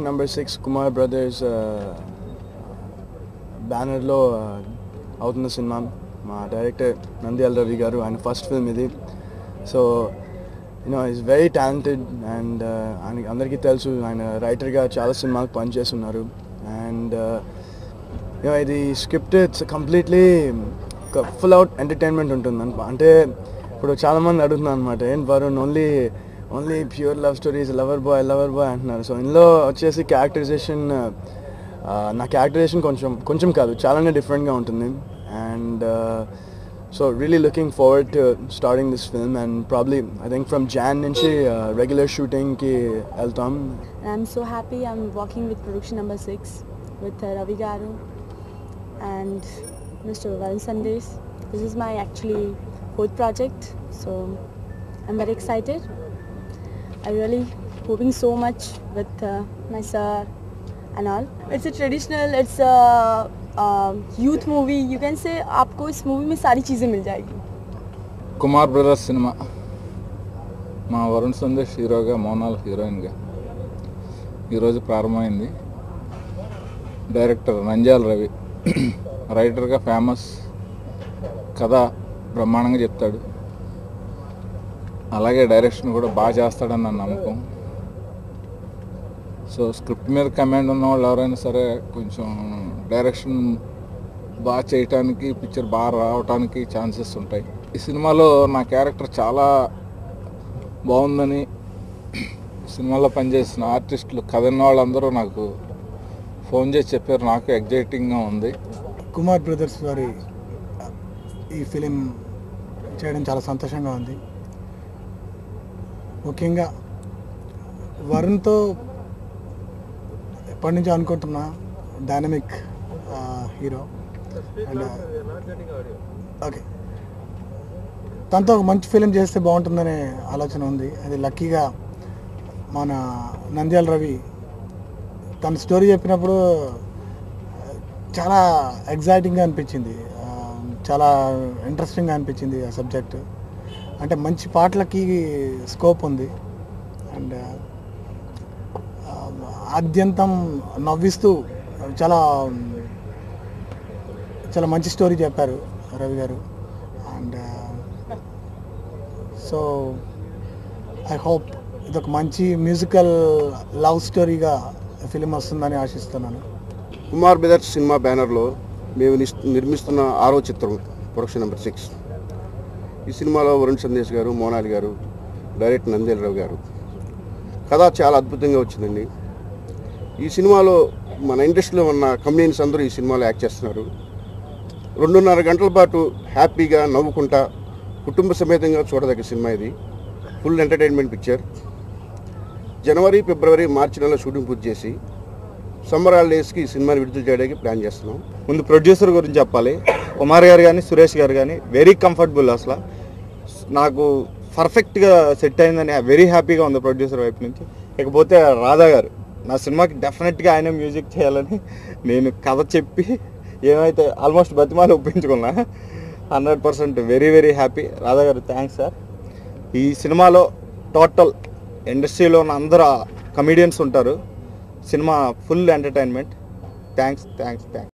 Number six Kumar brothers బ్యానర్లో అవుతున్న cinema మా డైరెక్టర్ నంద్యాల రవి గారు ఆయన ఫస్ట్ ఫిల్మ్ ఇది so you know is very talented and ఆయనకి అందరికీ తెలుసు ఆయన రైటర్గా చాలా సినిమాలకు పనిచేస్తున్నారు అండ్ యూనో ఇది script it's completely full out entertainment ఉంటుంది అన్- అంటే ఇప్పుడు చాలామంది అడుగుతున్నారు అనమాట ఏం Varun only only pure love stories lover boy lover boy అంటున్నారు సో ఇందులో వచ్చేసి క్యారెక్టరైజేషన్ నా క్యారెక్టరైజేషన్ కొంచెం కొంచెం కాదు చాలానే డిఫరెంట్గా ఉంటుంది and so really looking forward to starting this film and probably I think from Jan నుంచి రెగ్యులర్ షూటింగ్కి వెళ్తాం And I'm so happy I'm working with production number six with uh, Ravi Garu and Mr. Varun Sandesh. This is my actually fourth project, so I'm very excited. I really hoping so much with uh, my sir and all. It's a traditional, it's a uh, youth movie. You can say आपको इस movie में सारी चीज़ें मिल जाएगी Kumar brothers cinema మా వరుణ్ సందేశ్ హీరోగా మోనాల్ హీరోయిన్గా ఈరోజు ప్రారంభమైంది డైరెక్టర్ నంజాల్ రవి రైటర్గా ఫేమస్ కథ బ్రహ్మాండంగా చెప్తాడు అలాగే డైరెక్షన్ కూడా బాగా చేస్తాడని నా నమ్మకం సో స్క్రిప్ట్ మీద కమాండ్ ఉన్న వాళ్ళు ఎవరైనా సరే కొంచెం డైరెక్షన్ బాగా చేయటానికి పిక్చర్ బాగా రావటానికి ఛాన్సెస్ ఉంటాయి ఈ సినిమాలో నా క్యారెక్టర్ చాలా బాగుందని సినిమాలో పనిచేసిన ఆర్టిస్టులు కథన్న వాళ్ళందరూ నాకు ఫోన్ చేసి చెప్పారు నాకు ఎగ్జైటింగ్గా ఉంది కుమార్ బ్రదర్స్ వారి ఈ ఫిలిం చేయడం చాలా సంతోషంగా ఉంది ముఖ్యంగా వరుణ్తో ఎప్పటి నుంచో అనుకుంటున్నా డైనమిక్ హీరో అండ్ ఓకే తనతో ఒక మంచి ఫిలిం చేస్తే బాగుంటుందనే ఆలోచన ఉంది అది లక్కీగా మన నంద్యాల రవి తన స్టోరీ చెప్పినప్పుడు చాలా ఎగ్జైటింగ్గా అనిపించింది ఆ, చాలా ఇంట్రెస్టింగ్గా అనిపించింది ఆ సబ్జెక్ట్ అంటే మంచి పాటలకి స్కోప్ ఉంది అండ్ ఆద్యంతం నవ్విస్తూ చాలా చాలా మంచి స్టోరీ చెప్పారు రవి గారు అండ్ సో ఐ హోప్ ఇది ఒక మంచి మ్యూజికల్ లవ్ స్టోరీగా ఫిలిం వస్తుందని ఆశిస్తున్నాను కుమార్ బ్రదర్స్ సినిమా బ్యానర్లో మేము నిస్- నిర్మిస్తున్న ఆరో చిత్రం ప్రొడక్షన్ నెంబర్ సిక్స్ ఈ సినిమాలో వరుణ్ సందేశ్ గారు మోనాలి గారు డైరెక్టర్ నందేలరావు గారు కథ చాలా అద్భుతంగా వచ్చిందండి ఈ సినిమాలో మన ఇండస్ట్రీలో ఉన్న కంపెనీస్ అందరూ ఈ సినిమాలో యాక్ట్ చేస్తున్నారు రెండున్నర గంటల పాటు హ్యాపీగా నవ్వుకుంటా కుటుంబ సమేతంగా చూడదగ్గ సినిమా ఇది ఫుల్ ఎంటర్టైన్మెంట్ పిక్చర్ జనవరి ఫిబ్రవరి మార్చి నెలలో షూటింగ్ పూర్తి చేసి సమ్మర్ హాలిడేస్కి ఈ సినిమాని విడుదల చేయడానికి ప్లాన్ చేస్తున్నాం ముందు ప్రొడ్యూసర్ గురించి చెప్పాలి కుమార్ గారు కానీ సురేష్ గారు కానీ వెరీ కంఫర్టబుల్ అసలు నాకు పర్ఫెక్ట్గా సెట్ అయిందని వెరీ హ్యాపీగా ఉంది ప్రొడ్యూసర్ వైపు నుంచి ఇకపోతే రాధా గారు నా సినిమాకి డెఫినెట్గా ఆయన మ్యూజిక్ చేయాలని నేను కథ చెప్పి ఏమైతే ఆల్మోస్ట్ బతిమాలు ఒప్పించుకున్నా hundred percent very very happy Radha గారు థ్యాంక్స్ సార్ ఈ సినిమాలో టోటల్ ఇండస్ట్రీలో ఉన్న అందరు కమీడియన్స్ ఉంటారు cinema full entertainment thanks thanks thanks